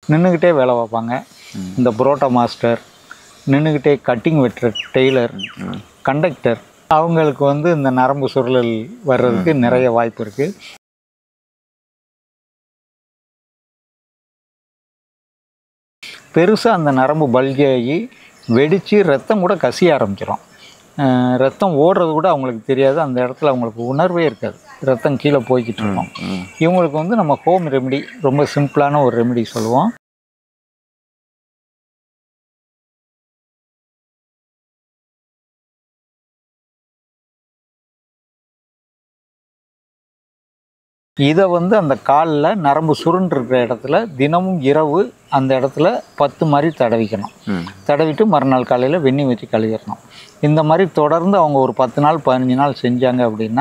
நின்றுக்கிட்டே வேலை பார்ப்பாங்க இந்த புரோட்டா மாஸ்டர் நின்றுக்கிட்டே கட்டிங் வெட்டுற டெய்லர் கண்டக்டர் அவங்களுக்கு வந்து இந்த நரம்பு சுருளல் வர்றதுக்கு நிறைய வாய்ப்பு இருக்குது பெருசாக அந்த நரம்பு பல்கியாகி வெடித்து ரத்தம் கூட கசிய ஆரம்பிச்சிடும் அஹ் ரத்தம் ஓடுறது கூட அவங்களுக்கு தெரியாது அந்த இடத்துல அவங்களுக்கு உணர்வே இருக்காது ரத்தம் கீழே போய்கிட்டு இருக்கும் இவங்களுக்கு வந்து நம்ம ஹோம் ரெமெடி ரொம்ப சிம்பிளான ஒரு ரெமெடி சொல்லுவோம் இதை வந்து அந்த காலில் நரம்பு சுருண்டிருக்கிற இடத்துல தினமும் இரவு அந்த இடத்துல பத்து மாதிரி தடவிக்கணும் தடவிட்டு மறுநாள் காலையில் வெந்நி வச்சு கழுவிடணும் இந்த மாதிரி தொடர்ந்து அவங்க ஒரு பத்து நாள் பதினஞ்சு நாள் செஞ்சாங்க அப்படின்னா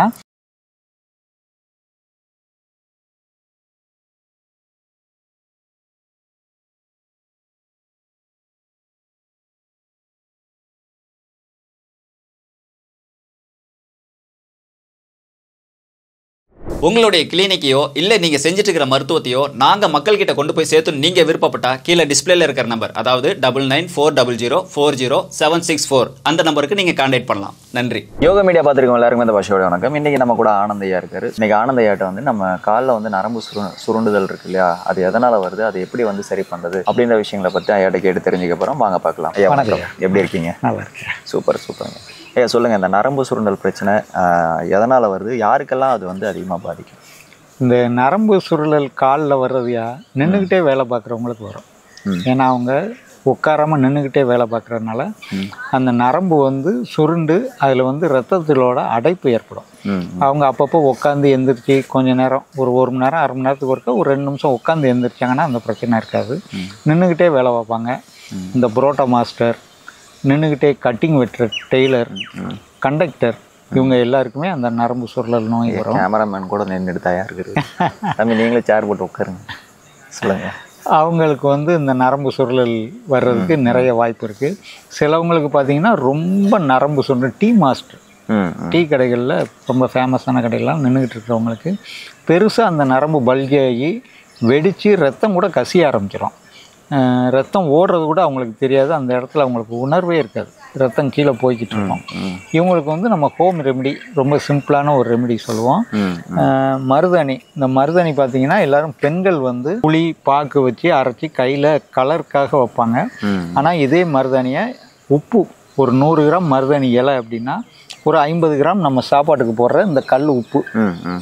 உங்களுடைய கிளினிக்கையோ இல்லை நீங்கள் செஞ்சுட்டு இருக்கிற மருத்துவத்தையோ நாங்கள் மக்கள்கிட்ட கொண்டு போய் சேர்த்து நீங்கள் விருப்பப்பட்டா கீழே டிஸ்பிளேல இருக்கிற நம்பர் அதாவது double nine four double zero four zero seven six four அந்த நம்பருக்கு நீங்கள் கான்டாக்ட் பண்ணலாம் நன்றி யோகா மீடியா பார்த்துருக்கோம் எல்லாருக்கும் இந்த பாஷையோட வணக்கம் இன்னைக்கு நம்ம கூட ஆனந்தையா இருக்காரு இன்னைக்கு ஆனந்தையாட்ட வந்து நம்ம காலில் வந்து நரம்பு சுரு சுருண்டுதல் இருக்கு இல்லையா அது எதனால வருது அது எப்படி வந்து சரி பண்றது அப்படின்ற விஷயங்களை பத்தி ஐயாட்ட கேட்டு தெரிஞ்சுக்க போறோம் வாங்க பார்க்கலாம் ஐயா வணக்கம். வணக்கம் எப்படி இருக்கீங்க நல்லா இருக்கிறேன் சூப்பர் சூப்பருங்க ஐயா சொல்லுங்க இந்த நரம்பு சுருண்டல் பிரச்சனை ஆஹ், எதனால வருது யாருக்கெல்லாம் அது வந்து அதிகமாக பாதிக்கும் இந்த நரம்பு சுருளல் காலில் வர்றதுயா நின்றுக்கிட்டே வேலை பார்க்குறவங்களுக்கு வரும் ம். ஏன்னா அவங்க உட்காராம நின்றுக்கிட்டே வேலை பார்க்குறதுனால அந்த நரம்பு வந்து சுருண்டு அதில் வந்து ரத்தத்திலோட அடைப்பு ஏற்படும் ம் அவங்க அப்பப்போ உட்காந்து எந்திரிச்சு கொஞ்ச நேரம் ஒரு ஒரு மணி நேரம் அரை மணி நேரத்துக்கு ஒருக்க ஒரு ரெண்டு நிமிஷம் உட்காந்து எந்திரிச்சாங்கன்னா அந்த பிரச்சனை இருக்காது நின்றுக்கிட்டே வேலை பார்ப்பாங்க இந்த புரோட்டா மாஸ்டர் நின்றுக்கிட்டே கட்டிங் வெட்டுற டெய்லர் கண்டக்டர் இவங்க எல்லாருக்குமே அந்த நரம்பு சுருளல் நோய் வரும் கேமராமேன் கூட நின்றுட்டு தயார் இருக்குது தம்பி நீங்களே சேர் போட்டு உட்காருங்க சொல்லுங்க அவங்களுக்கு வந்து இந்த நரம்பு சுருளல் வர்றதுக்கு நிறைய வாய்ப்பு இருக்குது சிலவங்களுக்கு பார்த்தீங்கன்னா ரொம்ப நரம்பு சுருள் டீ மாஸ்டர் ம் ம். டீ கடைகளில் ரொம்ப ஃபேமஸான கடைகள்லாம் நின்றுக்கிட்டு இருக்கிறவங்களுக்கு பெருசாக அந்த நரம்பு பல்கியாகி வெடித்து ரத்தம் கூட கசிய ஆரம்பிச்சிடும் அஹ் ரத்தம் ஓடுறது கூட அவங்களுக்கு தெரியாது அந்த இடத்துல அவங்களுக்கு உணர்வே இருக்காது ரத்தம் கீழே போய்கிட்டு இருக்கும் இவங்களுக்கு வந்து நம்ம ஹோம் ரெமெடி ரொம்ப சிம்பிளான ஒரு ரெமெடி சொல்லுவோம் ம் அஹ் மருதாணி இந்த மருதாணி பார்த்தீங்கன்னா எல்லாரும் பெண்கள் வந்து புளி பாக்கு வச்சு அரைச்சி கையில் கலருக்காக வைப்பாங்க ம் ஆனால் இதே மருதாணியை உப்பு ஒரு நூறு கிராம் மருதாணி இலை அப்படின்னா ஒரு ஐம்பது கிராம் நம்ம சாப்பாட்டுக்கு போடுற இந்த கல் உப்பு ம் ம்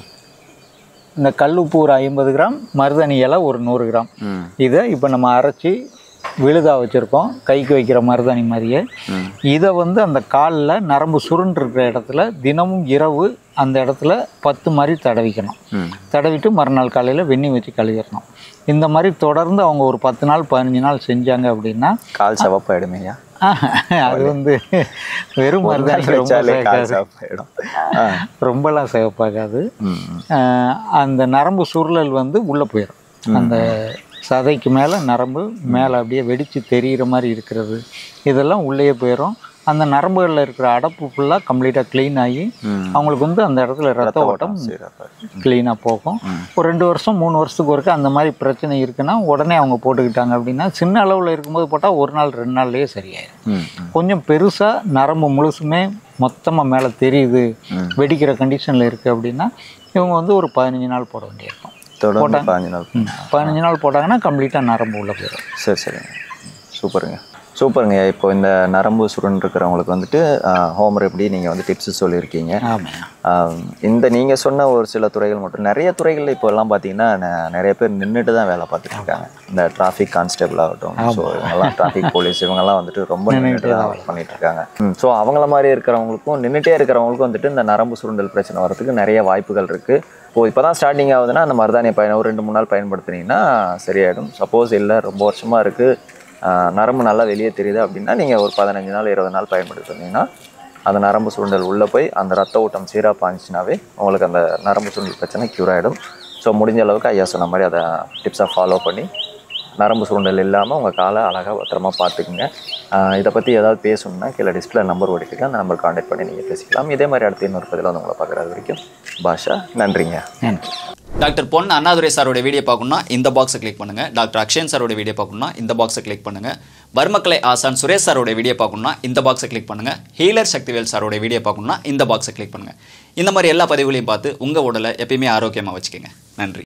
இந்த கல் உப்பு ஒரு ஐம்பது கிராம் மருதாணி இலை ஒரு நூறு கிராம் ம் இதை இப்போ நம்ம அரைச்சி விழுதா வச்சுருக்கோம் கைக்கு வைக்கிற மருதாணி மாதிரியே ம் இதை வந்து அந்த காலில் நரம்பு சுருண்டிருக்கிற இடத்துல தினமும் இரவு அந்த இடத்துல பத்து மாதிரி தடவிக்கணும் ம் தடவிட்டு மறுநாள் காலையில் வெந்நி வச்சு கழுவிடணும் இந்த மாதிரி தொடர்ந்து அவங்க ஒரு பத்து நாள் பதினஞ்சு நாள் செஞ்சாங்க அப்படின்னா கால் செவப்பாயிடுமே ஐயா அது வந்து வெறும் மருதாணி ரொம்ப வச்சாலே கால் சிவக்காது. செவப்பாயிடும் ஆ. ரொம்பலாம் சிவப்பாகாது ம் ம். ஆஹ் அந்த நரம்பு சுருளல் வந்து உள்ளே போயிடும் அந்த சதைக்கு மேலே நரம்பு மேலே அப்படியே வெடித்து தெரிகிற மாதிரி இருக்கிறது இதெல்லாம் உள்ளேயே போயிடும் அந்த நரம்புகளில் இருக்கிற அடப்பு ஃபுல்லாக கம்ப்ளீட்டாக க்ளீன் ஆகி ம். அவங்களுக்கு வந்து அந்த இடத்துல ரத்த ஓட்டம் சீரப்பா. க்ளீனாக போகும் ஒரு ரெண்டு வருஷம் மூணு வருஷத்துக்கு ஒருக்க அந்த மாதிரி பிரச்சனை இருக்குன்னா உடனே அவங்க போட்டுக்கிட்டாங்க அப்படின்னா சின்ன அளவில் இருக்கும்போது போட்டால் ஒரு நாள் ரெண்டு நாள்லேயே சரியாயிடும் ம் ம். கொஞ்சம் பெருசாக நரம்பு முழுசுமே மொத்தமாக மேலே தெரியுது வெடிக்கிற கண்டிஷனில் இருக்குது அப்படின்னா இவங்க வந்து ஒரு பதினஞ்சு நாள் போட வேண்டியிருக்கும் தொடர்ந்து பாஞ்சு நாள் ம். பதினஞ்சு நாள் போட்டாங்கன்னா கம்ப்ளீட்டாக நரம்பு உள்ளே போயிடும் சரி சரிங்க சூப்பருங்க சூப்பருங்க இப்போ இந்த நரம்பு சுருண்டு இருக்கிறவங்களுக்கு வந்துட்டு ஹோம் ரெமடி நீங்கள் வந்து டிப்ஸ் சொல்லியிருக்கீங்க ஆமாம் ஆம், இந்த நீங்கள் சொன்ன ஒரு சில துறைகள் மட்டும் நிறைய துறைகளில் இப்போ எல்லாம் பார்த்தீங்கன்னா ந- நிறைய பேர் நின்றுட்டு தான் வேலை பார்த்துட்டு இருக்காங்க இந்த டிராஃபிக் கான்ஸ்டபிள் ஆகட்டும் ஸோ இவங்கெல்லாம் டிராஃபிக் போலீஸ் இவங்கெல்லாம் வந்துட்டு ரொம்ப நின்றுட்டு தான் ஒர்க் பண்ணிட்டு இருக்காங்க ஸோ அவங்கள மாதிரி இருக்கிறவங்களுக்கும் நின்றுட்டே இருக்கிறவங்களுக்கும் வந்துட்டு இந்த நரம்பு சுருண்டல் பிரச்சனை வரதுக்கு நிறைய வாய்ப்புகள் இருக்குது இப்போ இப்போ தான் ஸ்டார்டிங் ஆகுதுன்னா அந்த மருதாணியை பயன் ஒரு ரெண்டு மூணு நாள் பயன்படுத்துனீங்கன்னா சரியாயிடும் சப்போஸ் இல்லை ரொம்ப வருஷமாக இருக்குது நரம்பு நல்லா வெளியே தெரியுது அப்படின்னா நீங்கள் ஒரு பதினஞ்சு நாள் இருபது நாள் பயன்படுத்துனீங்கன்னா அந்த நரம்பு சுருண்டல் உள்ளே போய் அந்த ரத்த ஓட்டம் சீராக பாஞ்சினாவே உங்களுக்கு அந்த நரம்பு சுருண்டல் பிரச்சனை க்யூர் ஆகிடும் ஸோ முடிஞ்ச அளவுக்கு ஐயா சொன்ன மாதிரி அதை டிப்ஸை ஃபாலோ பண்ணி நரம்பு சுருண்டல் இல்லாமல் உங்கள் காலை அழகாக பத்திரமா பார்த்துக்குங்க ஆஹ் இதை பற்றி ஏதாவது பேசணும்னா கீழே டிஸ்பிளே நம்பர் ஓடிட்டுருக்கேன் அந்த நம்பர் காண்டாக்ட் பண்ணி நீங்கள் பேசிக்கலாம் இதே மாதிரி அடுத்து இன்னொரு பதில் வந்து உங்களை பார்க்குறது வரைக்கும் பாஷா நன்றிங்க நன்றி டாக்டர் பொன் அண்ணாதுரை சாரோட வீடியோ பார்க்கணும்னா இந்த பாக்ஸை கிளிக் பண்ணுங்க டாக்டர் அக்ஷயன் சாரோட வீடியோ பார்க்கணும்னா இந்த பாக்ஸை கிளிக் பண்ணுங்க பர்மக்கலை ஆசான் சுரேஷ் சாரோட வீடியோ பார்க்கணும்னா இந்த பாக்ஸை கிளிக் பண்ணுங்க ஹீலர் சக்திவேல் சாரோட வீடியோ பார்க்கணும்னா இந்த பாக்ஸை கிளிக் பண்ணுங்க இந்த மாதிரி எல்லா பதிவுகளையும் பார்த்து உங்க உடலை எப்பயுமே ஆரோக்கியமா வச்சுக்கோங்க நன்றி